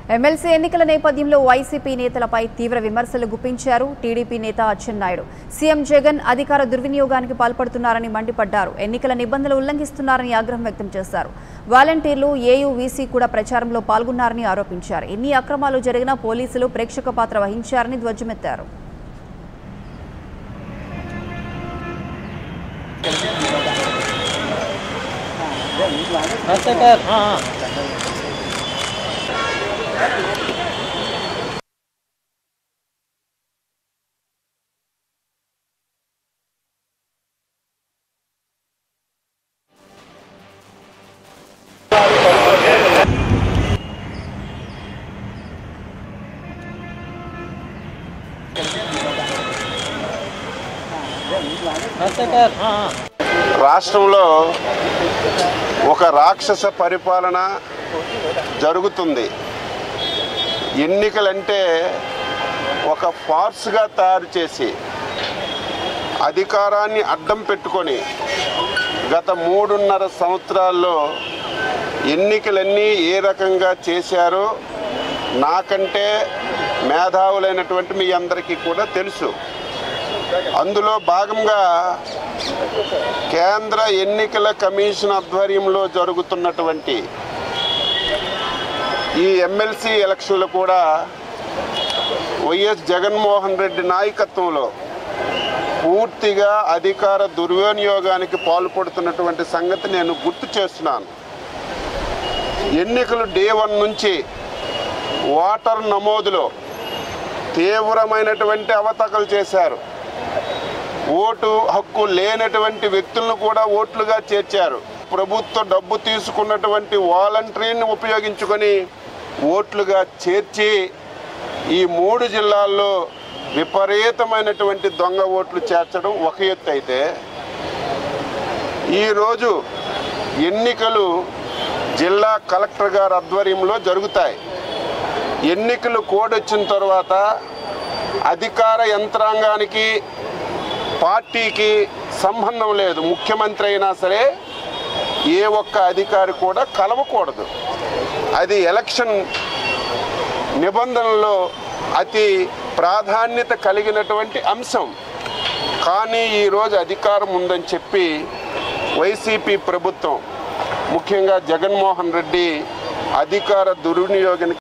MLC ఎన్నికల నేపథ్యంలో YCP నేతలపై తీవ్ర విమర్శలు గుప్పించారు టీడీపీ నేత అచ్చెన్నాయుడు సీఎం జగన్ అధికార దుర్వినియోగానికి పాల్పడుతున్నారని మండిపడ్డారు ఎన్నికల నిబంధనలు ఉల్లంఘిస్తున్నారని ఆగ్రహం వ్యక్తం చేశారు వాలంటీర్లు ఏయూవీసీ కూడా ప్రచారంలో పాల్గొన్నారని ఆరోపించారు ఎన్ని అక్రమాలు జరిగినా పోలీసులు ప్రేక్షక పాత్ర వహించారని ధ్వజమెత్తారు రాజశేఖర్ రాజశేఖర్ రాష్ట్రంలో ఒక రాక్షస పరిపాలన జరుగుతుంది ఎన్నికలంటే ఒక ఫార్స్గా తయారు చేసి అధికారాన్ని అడ్డం పెట్టుకొని గత మూడున్నర సంవత్సరాల్లో ఎన్నికలన్నీ ఏ రకంగా చేశారో నాకంటే మేధావులైనటువంటి మీ అందరికీ కూడా తెలుసు అందులో భాగంగా కేంద్ర ఎన్నికల కమిషన్ ఆధ్వర్యంలో జరుగుతున్నటువంటి ఈ ఎమ్మెల్సీ ఎలక్షన్లు కూడా వైఎస్ జగన్మోహన్ రెడ్డి నాయకత్వంలో పూర్తిగా అధికార దుర్వినియోగానికి పాల్పడుతున్నటువంటి సంగతి నేను గుర్తు చేస్తున్నాను ఎన్నికలు డే వన్ నుంచి ఓటర్ నమోదులో తీవ్రమైనటువంటి అవతకలు చేశారు ఓటు హక్కు లేనటువంటి వ్యక్తులను కూడా ఓట్లుగా చేర్చారు ప్రభుత్వ డబ్బు తీసుకున్నటువంటి వాలంటరీని ఉపయోగించుకొని ఓట్లుగా చేర్చి ఈ మూడు జిల్లాల్లో విపరీతమైనటువంటి దొంగ ఓట్లు చేర్చడం ఒక ఎత్తు అయితే ఈరోజు ఎన్నికలు జిల్లా కలెక్టర్ గారి ఆధ్వర్యంలో జరుగుతాయి ఎన్నికలు కోడ్ వచ్చిన తర్వాత అధికార యంత్రాంగానికి పార్టీకి సంబంధం లేదు ముఖ్యమంత్రి అయినా సరే ఏ ఒక్క అధికారి కూడా కలవకూడదు అది ఎలక్షన్ నిబంధనలో అతి ప్రాధాన్యత కలిగినటువంటి అంశం కానీ ఈరోజు అధికారం ఉందని చెప్పి వైసీపీ ప్రభుత్వం ముఖ్యంగా జగన్మోహన్ రెడ్డి అధికార దుర్వినియోగానికి